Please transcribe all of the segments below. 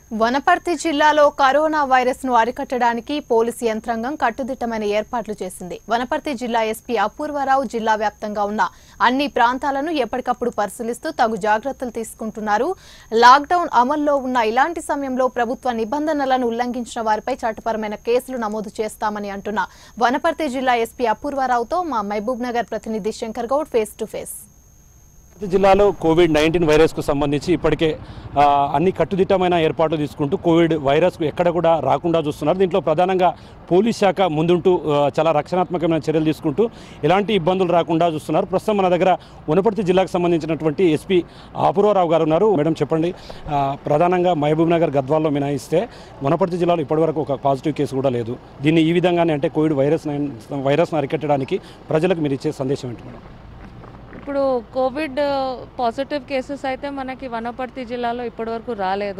వనపర్తి జిల్లాలో corona virus ను అరికట్టడానికి పోలీసు యంత్రాంగం కట్టుదిట్టమైన ఏర్పాట్లు చేసింది వనపర్తి జిల్లా ఎస్పీ అపూర్వరావు జిల్లా వ్యాప్తంగా ఉన్న అన్ని ప్రాంతాలను ఎప్పటికప్పుడు పరిశీలిస్తూ తగు జాగ్రత్తలు తీసుకుంటున్నారు లాక్డౌన్ అమల్లో ఉన్న ఇలాంటి సమయంలో ప్రభుత్వ నిబంధనలను ఉల్లంఘించిన వారిపై చట్టపరమైన కేసులు నమోదు చేస్తామని అంటున్న వనపర్తి జిల్లా ఎస్పీ అపూర్వరావుతో మా మహబూబ్ నగర్ ప్రతినిధి Shankar Goud face to face Tirupati జిల్లాలో కోవిడ్ నైన్టీన్ వైరస్కు సంబంధించి ఇప్పటికే ఆ, అన్ని కట్టుదిట్టమైన ఏర్పాట్లు తీసుకుంటూ కోవిడ్ వైరస్కు ఎక్కడ కూడా రాకుండా చూస్తున్నారు దీంట్లో ప్రధానంగా పోలీస్ శాఖ ముందుంటూ ఆ, చాలా రక్షణాత్మకమైన చర్యలు తీసుకుంటూ ఎలాంటి ఇబ్బందులు రాకుండా చూస్తున్నారు ప్రస్తుతం మన దగ్గర వనపర్తి జిల్లాకు సంబంధించినటువంటి ఎస్పీ అపూర్వరావు గారు ఉన్నారు మేడం చెప్పండి ఆ, ప్రధానంగా మహబూబ్ నగర్ గద్వాల్లో మినహాయిస్తే వనపర్తి జిల్లాలో ఇప్పటివరకు ఒక పాజిటివ్ కేసు కూడా లేదు దీన్ని ఈ విధంగానే అంటే కోవిడ్ వైరస్ వైరస్ను అరికట్టడానికి ప్రజలకు మీరు ఇచ్చే సందేశం ఏంటి మేడం ఇప్పుడు కోవిడ్ పాజిటివ్ కేసెస్ అయితే మనకి వనపర్తి జిల్లాలో ఇప్పటివరకు రాలేదు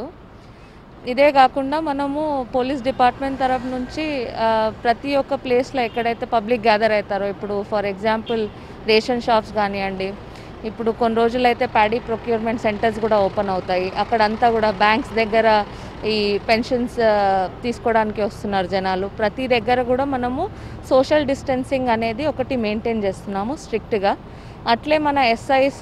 ఇదే కాకుండా మనము పోలీస్ డిపార్ట్మెంట్ తరఫు నుంచి ఆ, ప్రతి ఒక్క ప్లేస్లో ఎక్కడైతే పబ్లిక్ గ్యాదర్ అవుతారో ఇప్పుడు ఫర్ ఎగ్జాంపుల్ రేషన్ షాప్స్ కానివ్వండి ఇప్పుడు కొన్ని రోజులైతే ప్యాడీ ప్రొక్యూర్మెంట్ సెంటర్స్ కూడా ఓపెన్ అవుతాయి అక్కడంతా కూడా బ్యాంక్స్ దగ్గర ఈ పెన్షన్స్ ఆ, తీసుకోవడానికి వస్తున్నారు జనాలు ప్రతి దగ్గర కూడా మనము సోషల్ డిస్టెన్సింగ్ అనేది ఒకటి మెయింటైన్ చేస్తున్నాము స్ట్రిక్ట్గా అట్లే మన ఎస్ఐస్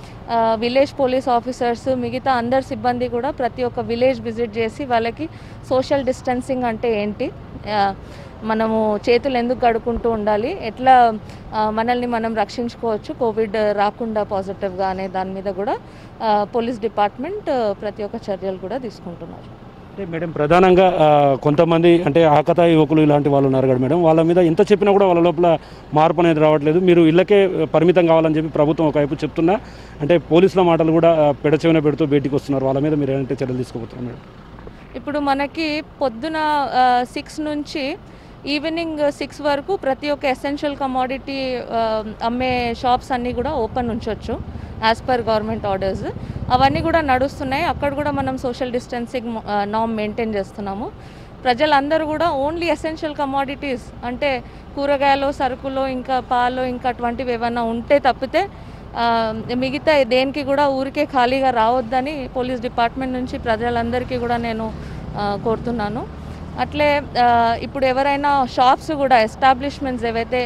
విలేజ్ పోలీస్ ఆఫీసర్స్ మిగతా అందరి సిబ్బంది కూడా ప్రతి ఒక్క విలేజ్ విజిట్ చేసి వాళ్ళకి సోషల్ డిస్టెన్సింగ్ అంటే ఏంటి ఆ, మనము చేతులు ఎందుకు కడుక్కుంటూ ఉండాలి ఎట్లా ఆ, మనల్ని మనం రక్షించుకోవచ్చు కోవిడ్ రాకుండా పాజిటివ్గా అనే దాని మీద కూడా ఆ, పోలీస్ డిపార్ట్మెంట్ ఆ, ప్రతి ఒక్క చర్యలు కూడా తీసుకుంటున్నారు అంటే మేడం ప్రధానంగా ఆ, కొంతమంది అంటే ఆకతా యువకులు ఇలాంటి వాళ్ళు ఉన్నారు కదా మేడం వాళ్ళ మీద ఎంత చెప్పినా కూడా వాళ్ళ లోపల మార్పు అనేది రావట్లేదు మీరు ఇళ్ళకే పరిమితం కావాలని చెప్పి ప్రభుత్వం ఒకవైపు చెప్తున్నా అంటే పోలీసుల మాటలు కూడా ఆ, పెడచెవిన పెడుతూ బయటికి వస్తున్నారు వాళ్ళ మీద మీరు ఏంటంటే చర్యలు తీసుకోబోతున్నారు మేడం ఇప్పుడు మనకి పొద్దున సిక్స్ నుంచి ఈవినింగ్ సిక్స్ వరకు ప్రతి ఒక్క ఎసెన్షియల్ కమాడిటీ అమ్మే షాప్స్ అన్నీ కూడా ఓపెన్ ఉంచవచ్చు యాజ్ పర్ గవర్నమెంట్ ఆర్డర్స్ అవన్నీ కూడా నడుస్తున్నాయి అక్కడ కూడా మనం సోషల్ డిస్టెన్సింగ్ నామ్ మెయింటైన్ చేస్తున్నాము ప్రజలందరూ కూడా ఓన్లీ ఎసెన్షియల్ కమాడిటీస్ అంటే కూరగాయలు సరుకులు ఇంకా పాలు ఇంకా అటువంటివి ఏమైనా ఉంటే తప్పితే ఆ, మిగతా దేనికి కూడా ఊరికే ఖాళీగా రావద్దని పోలీస్ డిపార్ట్మెంట్ నుంచి ప్రజలందరికీ కూడా నేను ఆ, కోరుతున్నాను అట్లే ఆ, ఇప్పుడు ఎవరైనా షాప్స్ కూడా ఎస్టాబ్లిష్మెంట్స్ ఏవైతే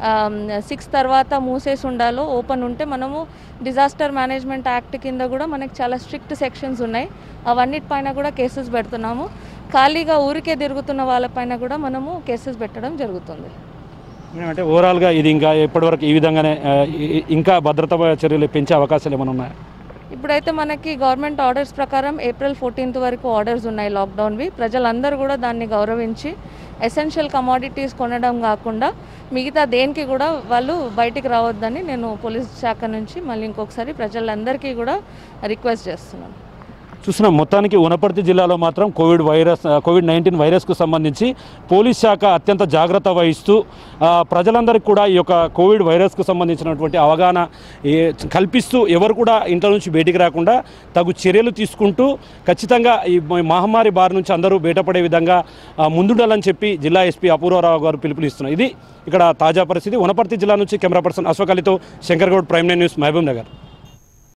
సిక్స్ తర్వాత మూసేసి ఉండాలో ఓపెన్ ఉంటే మనము డిజాస్టర్ మేనేజ్మెంట్ యాక్ట్ కింద కూడా మనకి చాలా స్ట్రిక్ట్ సెక్షన్స్ ఉన్నాయి అవన్నిటిపైన కూడా కేసెస్ పెడుతున్నాము ఖాళీగా ఊరికే తిరుగుతున్న వాళ్ళపైన కూడా మనము కేసెస్ పెట్టడం జరుగుతుంది మేడం, అంటే ఓవరాల్గా ఇది ఇంకా ఎప్పటివరకు ఈ విధంగానే ఆ, ఇ- ఇంకా భద్రతా చర్యలు పెంచే అవకాశాలు ఏమైనా ఉన్నాయా ఇప్పుడైతే మనకి గవర్నమెంట్ ఆర్డర్స్ ప్రకారం ఏప్రిల్ ఫోర్టీన్త్ వరకు ఆర్డర్స్ ఉన్నాయి లాక్డౌన్వి ప్రజలందరూ కూడా దాన్ని గౌరవించి ఎసెన్షియల్ కమాడిటీస్ కొనడం కాకుండా మిగతా దేనికి కూడా వాళ్ళు బయటికి రావద్దని నేను పోలీస్ శాఖ నుంచి మళ్ళీ ఇంకొకసారి ప్రజలందరికీ కూడా రిక్వెస్ట్ చేస్తున్నాను చూస్తున్నాం మొత్తానికి వనపర్తి జిల్లాలో మాత్రం కోవిడ్ వైరస్ ఆ, కోవిడ్ నైన్టీన్ వైరస్కు సంబంధించి పోలీస్ శాఖ అత్యంత జాగ్రత్త వహిస్తూ ఆ, ప్రజలందరికీ కూడా ఈ యొక్క కోవిడ్ వైరస్కు సంబంధించినటువంటి అవగాహన ఏ- కల్పిస్తూ ఎవరు కూడా ఇంట్లో నుంచి బయటికి రాకుండా తగు చర్యలు తీసుకుంటూ ఖచ్చితంగా ఈ మ- మహమ్మారి బారి నుంచి అందరూ బయటపడే విధంగా ఆ, ముందుండాలని చెప్పి జిల్లా ఎస్పీ అపూర్వరావు గారు పిలుపునిస్తున్నారు ఇది ఇక్కడ తాజా పరిస్థితి వనపర్తి జిల్లా నుంచి కెమెరా పర్సన్ అశోక్ అలీతో Shankar Goud prime nine news Mahabub Nagar